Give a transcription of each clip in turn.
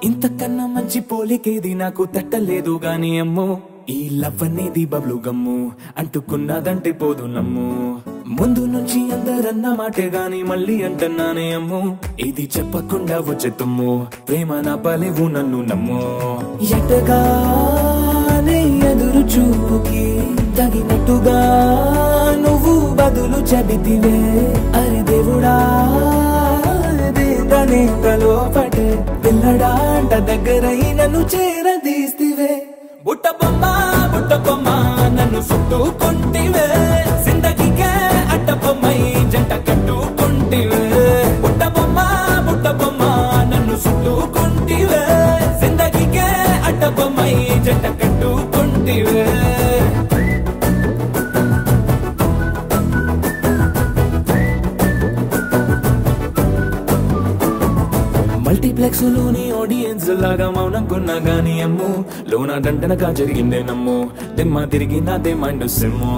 ఇంతకన్నా మంచి పోలికేది నాకు తట్టలేదు గాని అమ్మో ఈ లవ్ అనేది బబ్లు గమ్ము అంటుకున్నదంటే పోదు నమ్ము ముందు నుంచి అందరన్న మాటే గాని మళ్ళీ అంటున్నానే అమ్ము ఇది చెప్పకుండా వచ్చే తుమ్ము ప్రేమ నా పలేవు నన్ను నమ్ము ఎటగానే ఎదురు చూపుకి తగినట్టుగా నువ్వు బదులు చెబితివే అరి దేవుడా దేంతనేంతలో పటే పిల్లడా అంట దగ్గరై నన్ను చేరదీస్తివే బుట్ట బొమ్మ బుట్ట బొమ్మ నన్ను చుట్టుకుంటివే జిందగీకే అడ్డ బొమ్మై జంట కట్టుకుంటివే బుట్ట బొమ్మ బుట్ట బొమ్మ నన్ను చుట్టుకుంటివే జిందగీకే అడ్డ బొమ్మై జంట కట్టుకుంటివే మల్టీప్లెక్స్ లోని ఆడియన్స్ లాగా మౌనం కొన్నా గానీ అమ్ము లోన దండనగా జరిగిందే నమ్ము దిమ్మ తిరిగి నాదే మైండ్ సిమ్ము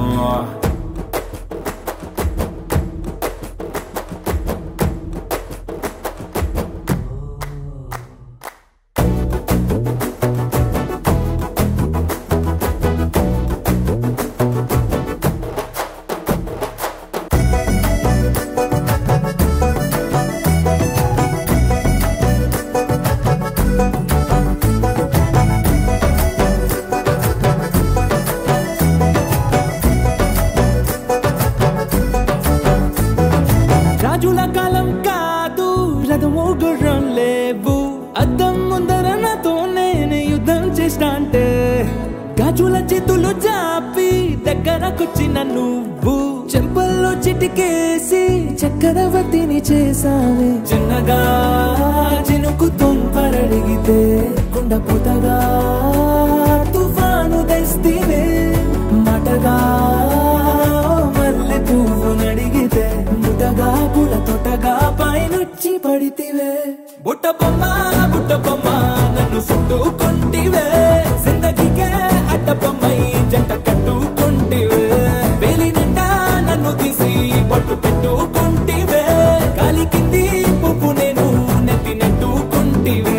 రాజుల కాలం కాదు రథము గుర్రం లేవు అద్దం ముందర నాతో నేను యుద్ధం చేస్తా అంటే గాజుల చేతులు చాపి దగ్గరకొచ్చిన నువ్వు చెంపల్లో చిటికేసి చక్రవర్తిని చేసావే చిన్నగా చినుకు తుంపరడిగితే కుండపోతగా తుఫాను తెస్తివే మటగా మల్లె పువ్వు నడిగితే ముటగా పుల తొటగా పైనొచ్చి పడితివే బుట్ట బొమ్మ బుట్ట బొమ్మ నన్ను చుట్టుకుంటివే జిందగీకే అడ్డ బొమ్మై జంట కట్టుకుంటివే వేలి నిండా నన్ను తీసి పట్టు పెట్టుకుంటివే కాలి కింది పువ్వు నేను నెత్తి నెట్టుకుంటివే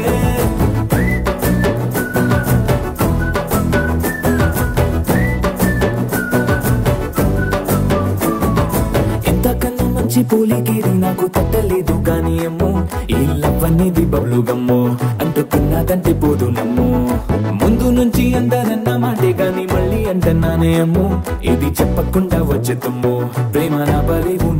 ఎంతకన్నా మంచి పోలికేది నాకు తట్టలేదు కానీ అమ్మో ఈ లవ్ అనేది బబ్లు గమ్ము అంటుకున్నదంటే పోదు నమ్ము ముందు నుంచి అందరన్న మాటే గాని మళ్ళీ అంటున్నానే అమ్ము ఇది చెప్పకుండా వచ్చే తుమ్ము ప్రేమ నా బలివు